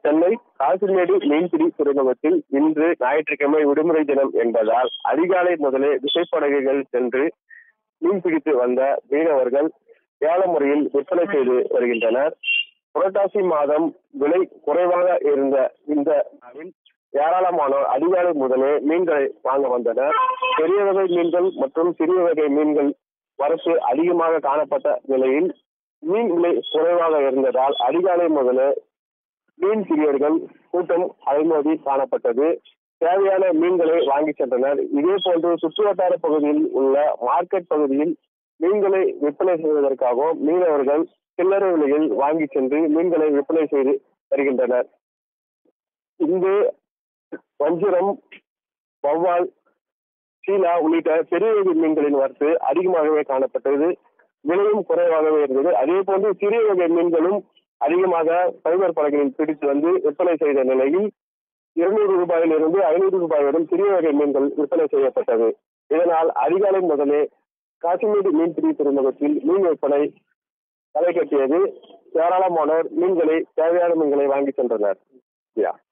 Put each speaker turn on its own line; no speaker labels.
சென்னை காசிமேடு மீன்பிடி துறைமுகத்தில் இன்று ஞாயிற்றுக்கிழமை விடுமுறை தினம் என்பதால் அதிகாலை முதலே விசைப்படகுகள் சென்று மீன்பிடித்து வந்த மீனவர்கள் ஏல முறையில் விற்பனை செய்து வருகின்றனர் புரட்டாசி மாதம் விலை குறைவாக இருந்த இந்த நாளில் ஏராளமானோர் அதிகாலை முதலே மீன்களை வாங்க வந்தனர் பெரிய வகை மீன்கள் மற்றும் சிறிய வகை மீன்கள் வரத்து அதிகமாக காணப்பட்ட நிலையில் மீன் விலை குறைவாக இருந்ததால் அதிகாலை முதலே மீன் பிரியர்கள் கூட்டம் அலைமோதி காணப்பட்டது தேவையான மீன்களை வாங்கி சென்றனர் இதே போன்று சுற்றுவட்டார பகுதியில் உள்ள மார்க்கெட் பகுதியில் மீன்களை விற்பனை செய்வதற்காகவும் மீனவர்கள் சில்லறை விலையில் வாங்கி சென்று மீன்களை விற்பனை செய்து வருகின்றனர் இங்கு வஞ்சிரம் வவ்வால் சீலா உள்ளிட்ட பெரிய வகை மீன்களின் வரத்து அதிகமாகவே காணப்பட்டது விலையும் குறைவாகவே இருந்தது அதே போன்று சிறிய வகை மீன்களும் அதிகமாக ஃபைபர் படகுகளில் பிடித்து வந்து விற்பனை செய்த நிலையில் இருநூறு ரூபாயிலிருந்து ஐநூறு ரூபாய் வரை சிறிய வகை மீன்கள் விற்பனை செய்யப்பட்டது இதனால் அதிகாலை முதலே காசிமேடு மீன்பிடி துறைமுகத்தில் மீன் விற்பனை களை கட்டியது ஏராளமானோர் மீன்களை தேவையான மீன்களை வாங்கி சென்றனர் யா